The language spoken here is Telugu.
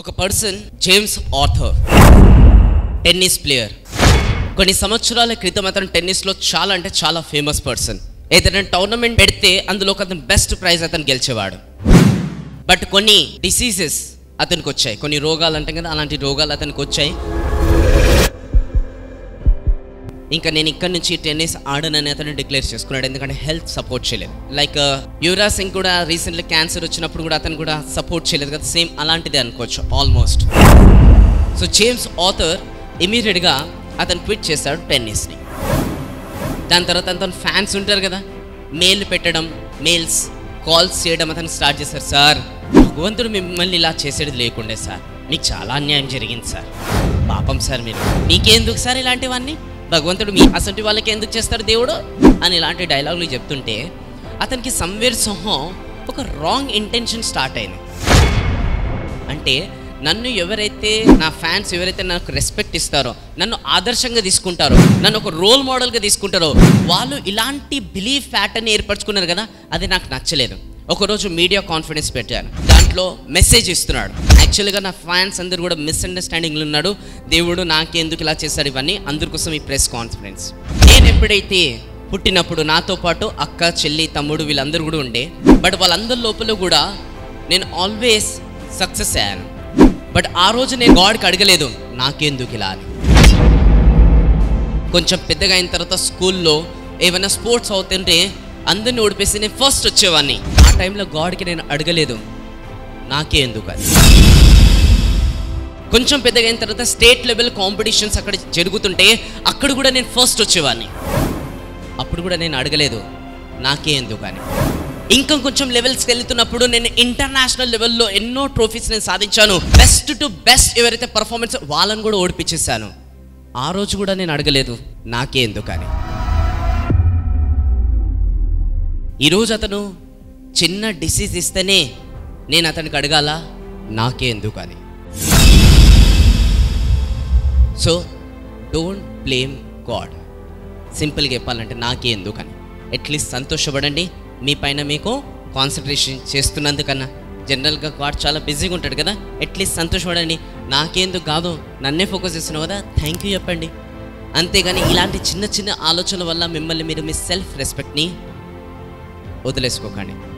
ఒక person James Arthur tennis player కొన్ని సంవత్సరాల క్రితం అతను టెన్నిస్లో చాలా అంటే చాలా ఫేమస్ పర్సన్ ఏదైనా టోర్నమెంట్ పెడితే అందులో ఒక అతను బెస్ట్ ప్రైజ్ అతను గెలిచేవాడు బట్ కొన్ని డిసీజెస్ అతనికి వచ్చాయి కొన్ని రోగాలు అంటాం కదా అలాంటి రోగాలు అతనికి వచ్చాయి ఇంకా నేను ఇక్కడ నుంచి టెన్నిస్ ఆడనని అతను డిక్లేర్ చేసుకున్నాడు ఎందుకంటే హెల్త్ సపోర్ట్ చేయలేదు లైక్ యువరాజ్ సింగ్ కూడా రీసెంట్లీ క్యాన్సర్ వచ్చినప్పుడు కూడా అతను కూడా సపోర్ట్ చేయలేదు కదా సేమ్ అలాంటిదే అనుకోవచ్చు ఆల్మోస్ట్ సో జేమ్స్ ఆథర్ ఇమీడియట్గా అతను ట్వీట్ చేశాడు టెన్నిస్ని దాని తర్వాత అతను ఫ్యాన్స్ ఉంటారు కదా మెయిల్ పెట్టడం మెయిల్స్ కాల్స్ చేయడం అతను స్టార్ట్ చేశారు సార్ భగవంతుడు మిమ్మల్ని ఇలా చేసేది లేకుండే సార్ మీకు చాలా అన్యాయం జరిగింది సార్ పాపం సార్ మీరు మీకెందుకు సార్ ఇలాంటివన్నీ భగవంతుడు మీ అసంటి వాళ్ళకి ఎందుకు చేస్తాడు దేవుడు అని ఇలాంటి డైలాగులు చెప్తుంటే అతనికి సంవేర్ సొహం ఒక రాంగ్ ఇంటెన్షన్ స్టార్ట్ అయింది అంటే నన్ను ఎవరైతే నా ఫ్యాన్స్ ఎవరైతే నాకు రెస్పెక్ట్ ఇస్తారో నన్ను ఆదర్శంగా తీసుకుంటారో నన్ను ఒక రోల్ మోడల్గా తీసుకుంటారో వాళ్ళు ఇలాంటి బిలీఫ్ ప్యాటర్న్ ఏర్పరచుకున్నారు కదా అది నాకు నచ్చలేదు ఒకరోజు మీడియా కాన్ఫిడెన్స్ పెట్టాను దాంట్లో మెసేజ్ ఇస్తున్నాడు యాక్చువల్గా నా ఫ్యాన్స్ అందరూ కూడా మిస్అండర్స్టాండింగ్లో ఉన్నాడు దేవుడు నాకెందుకు ఇలా చేశాడు ఇవన్నీ అందరికోసం ఈ ప్రెస్ కాన్ఫిడెన్స్ నేను ఎప్పుడైతే పుట్టినప్పుడు నాతో పాటు అక్క చెల్లి తమ్ముడు వీళ్ళందరూ కూడా ఉండే బట్ వాళ్ళందరి లోపల కూడా నేను ఆల్వేస్ సక్సెస్ అయ్యాను బట్ ఆ రోజు నేను గాడ్కి అడగలేదు నాకెందుకు ఇలా అని కొంచెం పెద్దగా అయిన తర్వాత స్కూల్లో ఏమైనా స్పోర్ట్స్ అవుతుంటే అందరిని ఓడిపేసి నేను ఫస్ట్ వచ్చేవాడిని ఆ టైంలో గాడ్కి నేను అడగలేదు నాకే ఎందుకు అని కొంచెం పెద్దగా అయిన తర్వాత స్టేట్ లెవెల్ కాంపిటీషన్స్ అక్కడ జరుగుతుంటే అక్కడ కూడా నేను ఫస్ట్ వచ్చేవాడిని అప్పుడు కూడా నేను అడగలేదు నాకే ఎందుకు అని ఇంకా కొంచెం లెవెల్స్కి వెళ్తున్నప్పుడు నేను ఇంటర్నేషనల్ లెవెల్లో ఎన్నో ట్రోఫీస్ నేను సాధించాను బెస్ట్ టు బెస్ట్ ఎవరైతే పర్ఫార్మెన్స్ వాళ్ళని కూడా ఓడిపించేశాను ఆ రోజు కూడా నేను అడగలేదు నాకే ఎందుకని ఈరోజు అతను చిన్న డిసీజ్ ఇస్తేనే నేను అతనికి అడగాల నాకే ఎందుకని సో డోంట్ బ్లేమ్ గాడ్ సింపుల్గా చెప్పాలంటే నాకే ఎందుకని అట్లీస్ట్ సంతోషపడండి మీ పైన మీకు కాన్సన్ట్రేషన్ చేస్తున్నందుకన్నా జనరల్గా గాడ్ చాలా బిజీగా ఉంటాడు కదా అట్లీస్ట్ సంతోషపడండి నాకేందుకు కాదు నన్నే ఫోకస్ చేస్తున్నావు కదా థ్యాంక్ యూ చెప్పండి అంతేగాని ఇలాంటి చిన్న చిన్న ఆలోచనల వల్ల మిమ్మల్ని మీరు మీ సెల్ఫ్ రెస్పెక్ట్ని వదిలేసుకోకండి